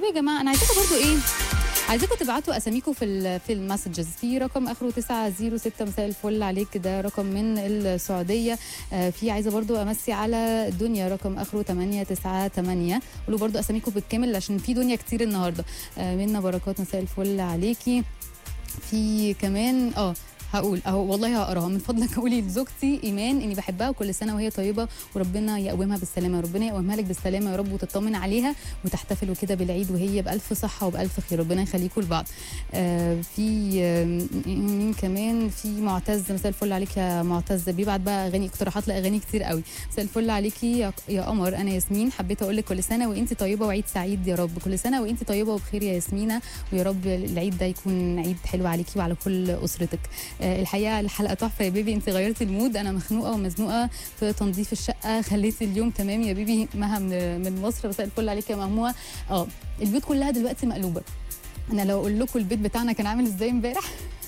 يا جماعه انا عايزاكم برضو ايه عايزاكم تبعتوا اساميكم في ال في المسجز في رقم اخره 906 مساء الفل عليك ده رقم من السعوديه آه في عايزه برضو امسي على دنيا رقم اخره 898 قولوا برضو اساميكم بالكامل عشان في دنيا كتير النهارده آه منا بركات مساء الفل عليكي في كمان اه هقول اهو والله هقراها من فضلك قولي لزوجتي ايمان اني بحبها وكل سنه وهي طيبه وربنا يقومها بالسلامه ربنا يقومها لك بالسلامه يا رب وتطمن عليها وتحتفلوا كده بالعيد وهي بالف صحه وبالف خير ربنا يخليكم لبعض آه في آه مين كمان في معتز مساء الفل عليك يا معتز بيبعت بقى اغاني اقتراحات لاغاني كتير قوي مساء الفل عليكي يا, يا قمر انا ياسمين حبيت اقول لك كل سنه وانت طيبه وعيد سعيد يا رب كل سنه وانت طيبه وبخير يا ياسمينه ويا رب العيد ده يكون عيد حلو عليكي وعلى كل اسرتك آه الحقيقه الحلقه تحفه يا بيبي انت غيرتي المود انا مخنوقه ومزنوقه في تنظيف الشقه خليتي اليوم تمام يا بيبي مها من, من مصر مساء الفل عليك يا مهموه اه البيوت كلها دلوقتي مقلوبه انا لو اقول لكم البيت بتاعنا كان عامل ازاي امبارح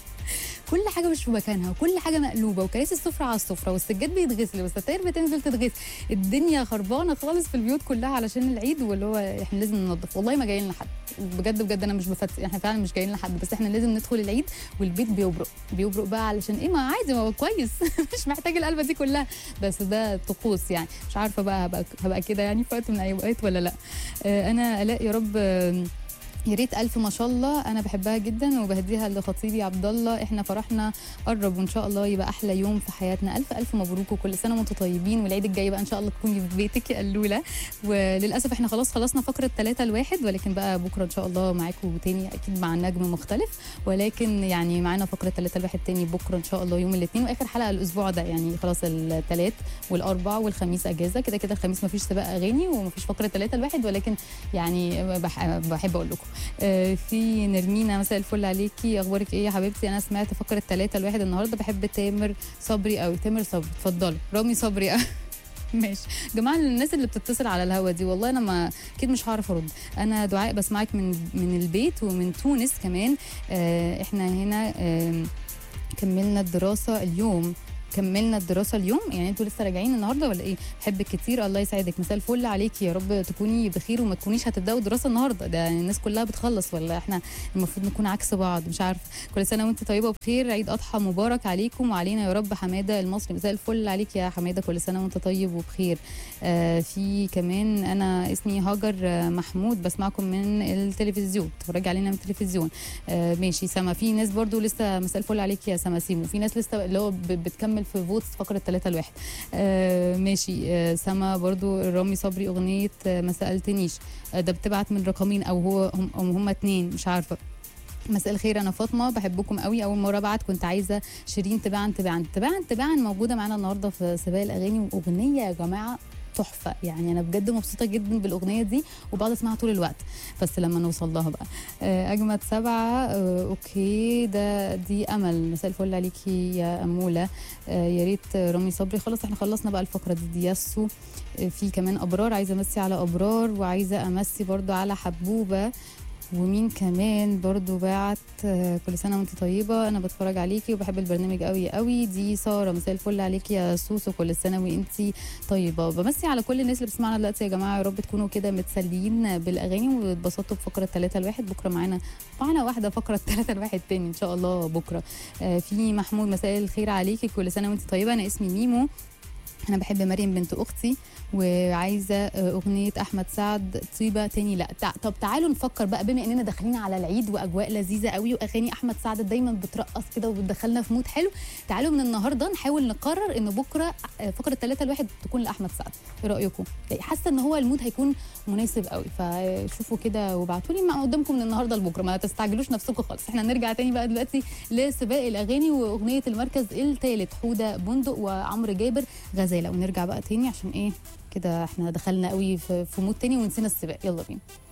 كل حاجه مش في مكانها وكل حاجه مقلوبه وكراسي السفره على السفره والسجاد بيتغسل والستاير بتنزل تتغسل الدنيا خربانه خالص في البيوت كلها علشان العيد واللي هو احنا لازم ننظف والله ما جايين لحد بجد بجد انا مش بفتح احنا فعلا مش جايين لحد بس احنا لازم ندخل العيد والبيت بيبرق بيبرق بقى علشان ايه ما عادي ما هو كويس مش محتاج القلبه دي كلها بس ده طقوس يعني مش عارفه بقى هبقى, هبقى كده يعني في وقت من الاوقات ولا لا آه انا الاء يا رب آه يا ريت الف ما شاء الله انا بحبها جدا وبهديها لخطيبي عبد الله احنا فرحنا قرب وان شاء الله يبقى احلى يوم في حياتنا الف الف مبروك وكل سنه وانتم طيبين والعيد الجاي بقى ان شاء الله تكوني في بيتك يا قلوله وللاسف احنا خلاص خلصنا فقره ثلاثة الواحد ولكن بقى بكره ان شاء الله معاكم تاني اكيد مع نجم مختلف ولكن يعني معانا فقره ثلاثة الواحد تاني بكره ان شاء الله يوم الاثنين واخر حلقه الاسبوع ده يعني خلاص الثلاث والاربع والخميس اجازه كده كده الخميس ما فيش سباق اغاني وما فيش فقره ثلاثة الواحد ولكن يعني بحب اقول لكم في نرمينا مساء الفل عليكي اخبارك ايه يا حبيبتي انا سمعت فقره ثلاثة الواحد النهارده بحب تامر صبري قوي تامر صبري اتفضلي رامي صبري قوي ماشي جماعه الناس اللي بتتصل على الهوا دي والله انا ما اكيد مش هعرف ارد انا دعاء بسمعك من من البيت ومن تونس كمان آه احنا هنا آه كملنا الدراسه اليوم كملنا الدراسه اليوم يعني انتوا لسه راجعين النهارده ولا ايه بحبك كتير الله يسعدك مساء الفل عليكي يا رب تكوني بخير وما تكونيش هتبداوا دراسه النهارده ده يعني الناس كلها بتخلص ولا احنا المفروض نكون عكس بعض مش عارفه كل سنه وانت طيبه وبخير عيد اضحى مبارك عليكم وعلينا يا رب حماده المصري مساء الفل عليك يا حماده كل سنه وانت طيب وبخير آه في كمان انا اسمي هاجر محمود بسمعكم من التلفزيون بتتفرجي علينا من التلفزيون آه ماشي سما في ناس برضو لسه مساء الفل عليك يا سما سيمو في ناس لسه اللي هو بتكمل في فوتس فقره 3 لواحد آه ماشي آه سما برضو رامي صبري اغنيه آه ما سالتنيش آه ده بتبعت من رقمين او هو هم, هم اتنين مش عارفه مساء الخير انا فاطمه بحبكم قوي اول مره ابعت كنت عايزه شيرين تباعا تباعا تباعا تباعا موجوده معانا النهارده في سباق الاغاني واغنيه يا جماعه تحفه يعني انا بجد مبسوطه جدا بالاغنيه دي وبقعد اسمعها طول الوقت بس لما نوصل لها بقى اجمد سبعه اوكي ده دي امل مساء الفل عليكي يا اموله يا ريت رامي صبري خلاص احنا خلصنا بقى الفقره دي دياسو في كمان ابرار عايزه امسي على ابرار وعايزه امسي برضو على حبوبه ومين كمان برضو باعت كل سنه وانت طيبه انا بتفرج عليكي وبحب البرنامج قوي قوي دي ساره مساء الفل عليكي يا سوسو كل سنه وانت طيبه بمسي على كل الناس اللي بتسمعنا دلوقتي يا جماعه يا رب تكونوا كده متسليين بالاغاني واتبسطوا بفقره 3 الواحد بكره معانا معانا واحده فقره 3 الواحد تاني ان شاء الله بكره في محمود مساء الخير عليكي كل سنه وانت طيبه انا اسمي ميمو انا بحب مريم بنت اختي وعايزه اغنيه احمد سعد طيبه تاني لا تع... طب تعالوا نفكر بقى بما اننا داخلين على العيد واجواء لذيذه قوي واغاني احمد سعد دايما بترقص كده وبتدخلنا في مود حلو تعالوا من النهارده نحاول نقرر ان بكره فقره ثلاثة الواحد تكون لاحمد سعد ايه رايكم حاسه ان هو المود هيكون مناسب قوي فشوفوا كده وابعتوا لي ما قدامكم من النهارده لبكره ما تستعجلوش نفسكم خالص احنا نرجع تاني بقى دلوقتي لسباق الاغاني واغنيه المركز الثالث حوده بندق وعمرو جابر غزاله ونرجع بقى تاني عشان ايه كده احنا دخلنا قوي في مود تاني ونسينا السباق يلا بينا